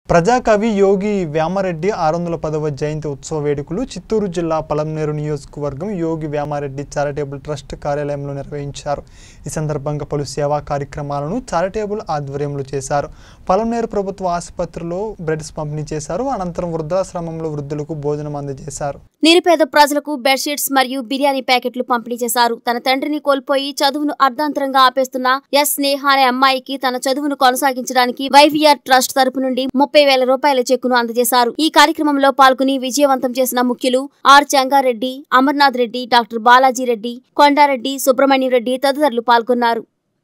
ప్రజాకవి యోగి వేమారెడ్డి ఆరు వందల పదవ జయంతి ఉత్సవ వేడుకలు చిత్తూరు జిల్లా పలంనేరు నియోజకవర్గం యోగి వేమారెడ్డి చారిటబుల్ ట్రస్ట్ కార్యాలయంలో నిర్వహించారు ఈ సందర్భంగా పలు సేవా కార్యక్రమాలను చారిటబుల్ ఆధ్వర్యంలో చేశారు పలంనేరు ప్రభుత్వ ఆసుపత్రిలో బ్రెడ్స్ పంపిణీ చేశారు అనంతరం వృద్ధాశ్రమంలో వృద్ధులకు భోజనం అందజేశారు నిరుపేద ప్రజలకు బెడ్షీట్స్ మరియు బిర్యానీ ప్యాకెట్లు పంపిణీ చేశారు తన తండ్రిని కోల్పోయి చదువును అర్ధాంతరంగా ఆపేస్తున్న ఎస్ స్నేహ అనే అమ్మాయికి తన చదువును కొనసాగించడానికి వైవీఆర్ ట్రస్ట్ తరపు నుండి ముప్పై వేల రూపాయల చెక్కును అందజేశారు ఈ కార్యక్రమంలో పాల్గొని విజయవంతం చేసిన ముఖ్యులు ఆర్ చెంగారెడ్డి అమర్నాథ్ రెడ్డి డాక్టర్ బాలాజీ రెడ్డి కొండారెడ్డి సుబ్రహ్మణ్యం రెడ్డి తదితరులు పాల్గొన్నారు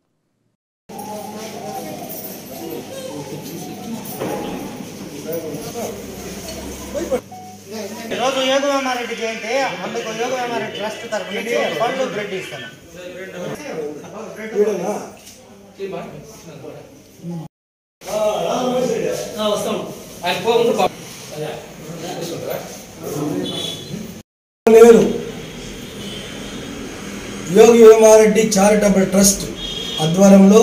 ఈరోజు యోగ వేమారెడ్డి జయంతి అందుకు యోగ వేమారెడ్డి ట్రస్ట్ తరఫు నుంచి పళ్ళు బ్రెడ్ ఇస్తాను నేను యోగి వేమారెడ్డి చారిటబుల్ ట్రస్ట్ ఆధ్వర్యంలో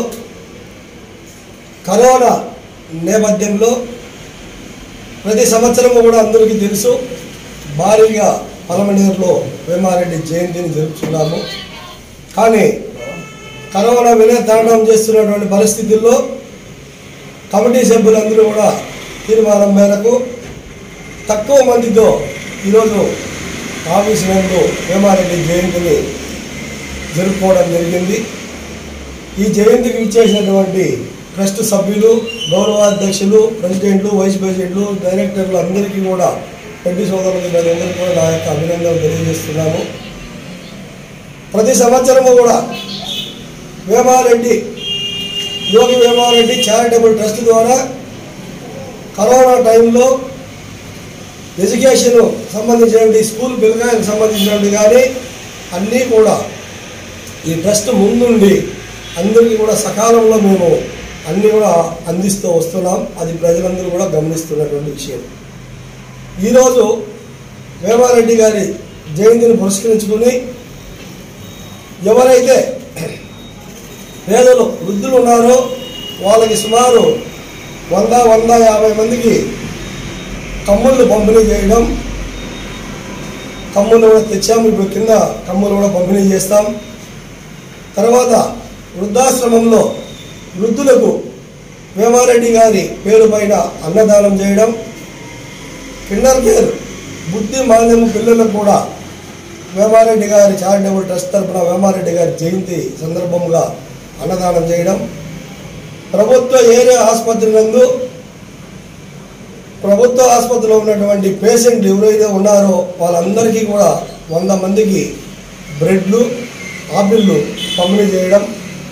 కరోనా నేపథ్యంలో ప్రతి సంవత్సరం కూడా అందరికీ తెలుసు భారీగా పలమనేరులో వేమారెడ్డి జయంతిని జరుపుతున్నాము కానీ కరోనా విలే తాండవం చేస్తున్నటువంటి పరిస్థితుల్లో కమిటీ సభ్యులందరూ కూడా తీర్మానం మేరకు తక్కువ మందితో ఈరోజు ఆఫీసు నందు వేమారెడ్డి జయంతిని జరుపుకోవడం జరిగింది ఈ జయంతికి ఇచ్చేసినటువంటి ట్రస్ట్ సభ్యులు గౌరవాధ్యక్షులు ప్రెసిడెంట్లు వైస్ ప్రెసిడెంట్లు డైరెక్టర్లు అందరికీ కూడా రెడ్డి సోదరులకి అందరికీ కూడా నా యొక్క అభినందనలు తెలియజేస్తున్నాము ప్రతి సంవత్సరము కూడా వేమారెడ్డి యోగి వేమారెడ్డి చారిటబుల్ ట్రస్ట్ ద్వారా కరోనా టైంలో ఎడ్యుకేషన్ సంబంధించినటువంటి స్కూల్ పిల్లకాయలకు సంబంధించినటువంటి కానీ అన్నీ కూడా ఈ ట్రస్ట్ ముందుండి అందరికీ కూడా సకాలంలో మేము అన్నీ కూడా అందిస్తూ వస్తున్నాం అది ప్రజలందరూ కూడా గమనిస్తున్నటువంటి విషయం ఈరోజు వేమారెడ్డి గారి జయంతిని పురస్కరించుకుని ఎవరైతే పేదలు వృద్ధులు ఉన్నారో వాళ్ళకి సుమారు వంద వంద యాభై మందికి కమ్ముళ్ళు పంపిణీ చేయడం కమ్ములు కూడా తెచ్చాము ఇప్పుడు కింద కమ్ములు కూడా పంపిణీ చేస్తాం తర్వాత వృద్ధాశ్రమంలో వృద్ధులకు వేమారెడ్డి గారి పేరు పైన అన్నదానం చేయడం కిండర్ కేర్ బుద్ధి మాంద్యం పిల్లలకు కూడా వేమారెడ్డి గారి చారిటబుల్ ట్రస్ట్ తరపున వేమారెడ్డి గారి జయంతి సందర్భంగా అన్నదానం చేయడం ప్రభుత్వ ఏరియా ఆసుపత్రి నందు ప్రభుత్వ ఆసుపత్రిలో ఉన్నటువంటి పేషెంట్లు ఎవరైతే ఉన్నారో వాళ్ళందరికీ కూడా వంద మందికి బ్రెడ్లు ఆపిళ్ళు పంపిణీ చేయడం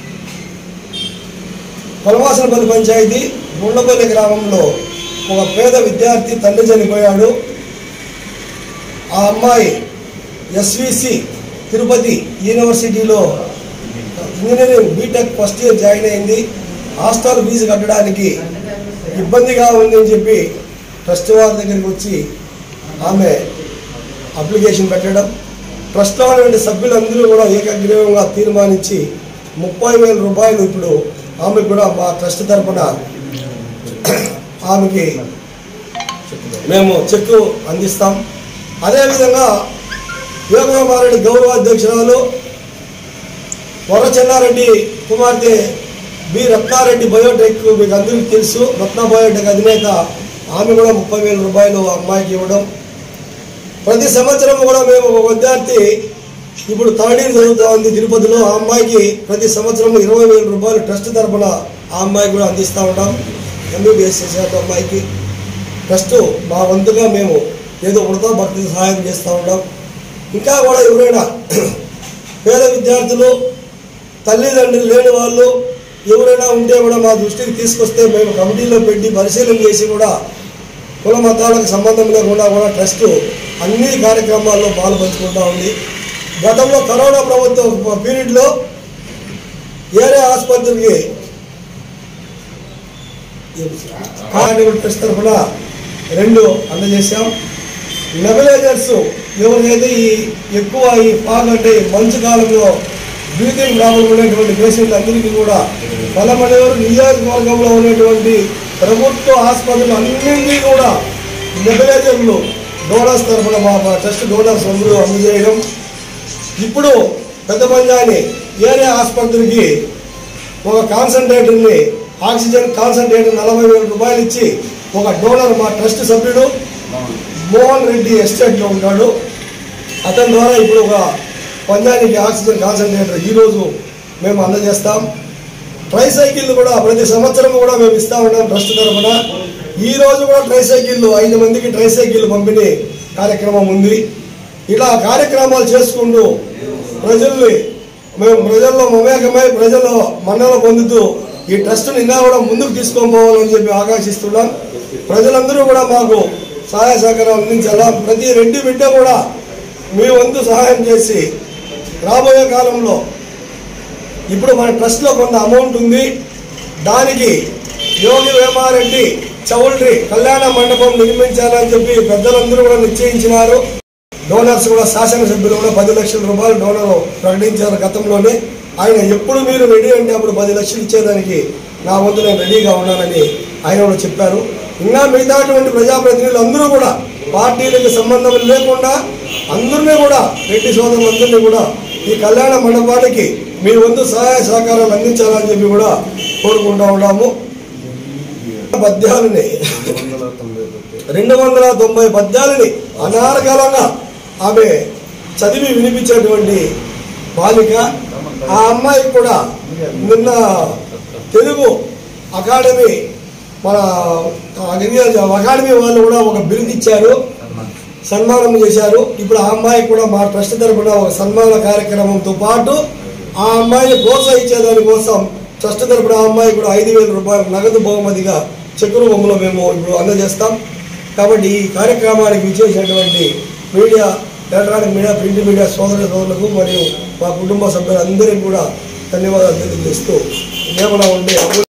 కొలవాసనపల్లి పంచాయతీ గుండ్లపల్లి గ్రామంలో ఒక పేద విద్యార్థి తండ్రి చనిపోయాడు ఆ అమ్మాయి ఎస్విసి తిరుపతి యూనివర్సిటీలో engineering BTech first year join అయింది హాస్టల్ ఫీజు కట్టడానికి ఇబ్బందిగా ఉందని చెప్పి ట్రస్ట్ వారి దగ్గరికి వచ్చి ఆమె అప్లికేషన్ పెట్టడం ట్రస్ట్లో ఉన్నటువంటి సభ్యులందరూ కూడా ఏకగ్రీవంగా తీర్మానించి ముప్పై వేల రూపాయలు ఇప్పుడు ఆమె కూడా మా ట్రస్ట్ తరపున ఆమెకి మేము చెక్కు అందిస్తాం అదేవిధంగా యోగమారెడ్డి గౌరవ అధ్యక్షురాలు వర చెన్నారెడ్డి కుమార్తె బి రత్నారెడ్డి బయోటెక్ మీకు అందరికీ తెలుసు రత్న బయోటెక్ అధినేత ఆమె కూడా ముప్పై వేల రూపాయలు ఆ అమ్మాయికి ఇవ్వడం ప్రతి సంవత్సరం కూడా మేము ఒక విద్యార్థి ఇప్పుడు థర్డ్ ఇయర్ చదువుతా ఉంది తిరుపతిలో ఆ అమ్మాయికి ప్రతి సంవత్సరం ఇరవై వేల రూపాయలు ట్రస్ట్ తరపున ఆ అమ్మాయికి కూడా అందిస్తూ ఉంటాం ఎంబీబీఎస్ చేసే అమ్మాయికి ట్రస్ట్ మా వంతుగా మేము ఏదో ఉడతా భక్తి సహాయం చేస్తూ ఉంటాం ఇంకా కూడా ఎవరైనా పేద విద్యార్థులు తల్లిదండ్రులు లేని వాళ్ళు ఎవరైనా ఉంటే కూడా మా దృష్టికి తీసుకొస్తే మేము కమిటీలో పెట్టి పరిశీలన చేసి కూడా కుల మతాలకు సంబంధం లేకుండా కూడా ట్రస్ట్ అన్ని కార్యక్రమాల్లో పాల్పంచుకుంటా ఉంది గతంలో కరోనా ప్రభుత్వ పీరియడ్లో ఏరే ఆసుపత్రికి కార్యక్రమం ట్రస్ట్ తరఫున రెండు అందజేశాం నెబలైజర్స్ ఎవరికైతే ఈ ఎక్కువ ఈ ఫాగ్ అంటే ఈ మంచు కాలంలో బ్రీతింగ్ ప్రాబ్లం ఉన్నటువంటి పేషెంట్ అందరికీ కూడా పలమనేరు నియోజకవర్గంలో ఉన్నటువంటి ప్రభుత్వ ఆసుపత్రులు అన్నింటినీ కూడా నెబులైజర్లు డోనర్స్ తరఫున మా మా ట్రస్ట్ డోనర్స్ అందరూ అందజేయడం ఇప్పుడు పెద్ద పంజాని ఏరియా ఆసుపత్రికి ఒక కాన్సన్ట్రేటర్ని ఆక్సిజన్ కాన్సన్ట్రేటర్ నలభై వేల రూపాయలు ఇచ్చి ఒక డోనర్ మా ట్రస్ట్ సభ్యుడు మోహన్ రెడ్డి ఎస్టేట్లో ఉంటాడు అతని ద్వారా ఇప్పుడు ఒక పంజానికి ఆక్సిజన్ కాన్సన్ట్రేటర్ ఈరోజు మేము అందజేస్తాం ట్రైసైకిల్ కూడా ప్రతి సంవత్సరం కూడా మేము ఇస్తా ఉన్నాం ట్రస్ట్ తరఫున ఈ రోజు కూడా ట్రైసైకిళ్ళు ఐదు మందికి ట్రైసైకిల్ పంపిణీ కార్యక్రమం ఉంది ఇలా కార్యక్రమాలు చేసుకుంటూ ప్రజల్ని మేము ప్రజల్లో మమేకమై ప్రజల్లో మన్నన పొందుతూ ఈ ట్రస్ట్ని ఇంకా కూడా ముందుకు తీసుకొని పోవాలని చెప్పి ఆకాంక్షిస్తున్నాం ప్రజలందరూ కూడా మాకు సహాయ సహకారాలు అందించాలా ప్రతి రెడ్డి బిడ్డ కూడా మీ వంతు సహాయం చేసి రాబోయే కాలంలో ఇప్పుడు మన ట్రస్ట్లో కొంత అమౌంట్ ఉంది దానికి యోగి వేమారెడ్డి చౌల్ట్రీ కళ్యాణ మండపం నిర్మించాలని చెప్పి పెద్దలందరూ కూడా నిశ్చయించినారు డోనర్స్ కూడా శాసనసభ్యులు కూడా పది లక్షల రూపాయలు డోనర్ ప్రకటించారు గతంలోనే ఆయన ఎప్పుడు మీరు రెడీ అంటే అప్పుడు పది లక్షలు ఇచ్చేదానికి నా వంతు నేను రెడీగా ఉన్నానని ఆయన కూడా చెప్పారు ఇంకా మిగతాటువంటి ప్రజాప్రతినిధులు అందరూ కూడా పార్టీలకు సంబంధం లేకుండా అందరినీ కూడా రెడ్డి సోదరులందరినీ కూడా ఈ కళ్యాణ మండపానికి మీ వంతు సహాయ సహకారాలు అందించాలని చెప్పి కూడా కోరుకుంటా ఉన్నాము పద్యాలని రెండు వందల తొంభై పద్యాలని అనారకాలంగా ఆమె చదివి వినిపించేటువంటి బాలిక ఆ అమ్మాయికి కూడా నిన్న తెలుగు అకాడమీ మన అకాడమీ వాళ్ళు కూడా ఒక బిరుదు ఇచ్చారు సన్మానం చేశారు ఇప్పుడు ఆ అమ్మాయికి కూడా మా ట్రస్ట్ తరఫున ఒక సన్మాన కార్యక్రమంతో పాటు ఆ అమ్మాయిని ప్రోత్సహించేదాని కోసం ట్రస్ట్ తరఫున ఆ అమ్మాయి కూడా ఐదు వేల రూపాయలు నగదు బహుమతిగా చెక్కు రూపంలో మేము ఇప్పుడు అందజేస్తాం కాబట్టి ఈ కార్యక్రమానికి విచ్చేసినటువంటి media electronic media print media సోదర సోదరులకు మరియు మా కుటుంబ సభ్యులందరికీ కూడా ధన్యవాదాలు తెలియజేస్తూ ఏమైనా ఉండే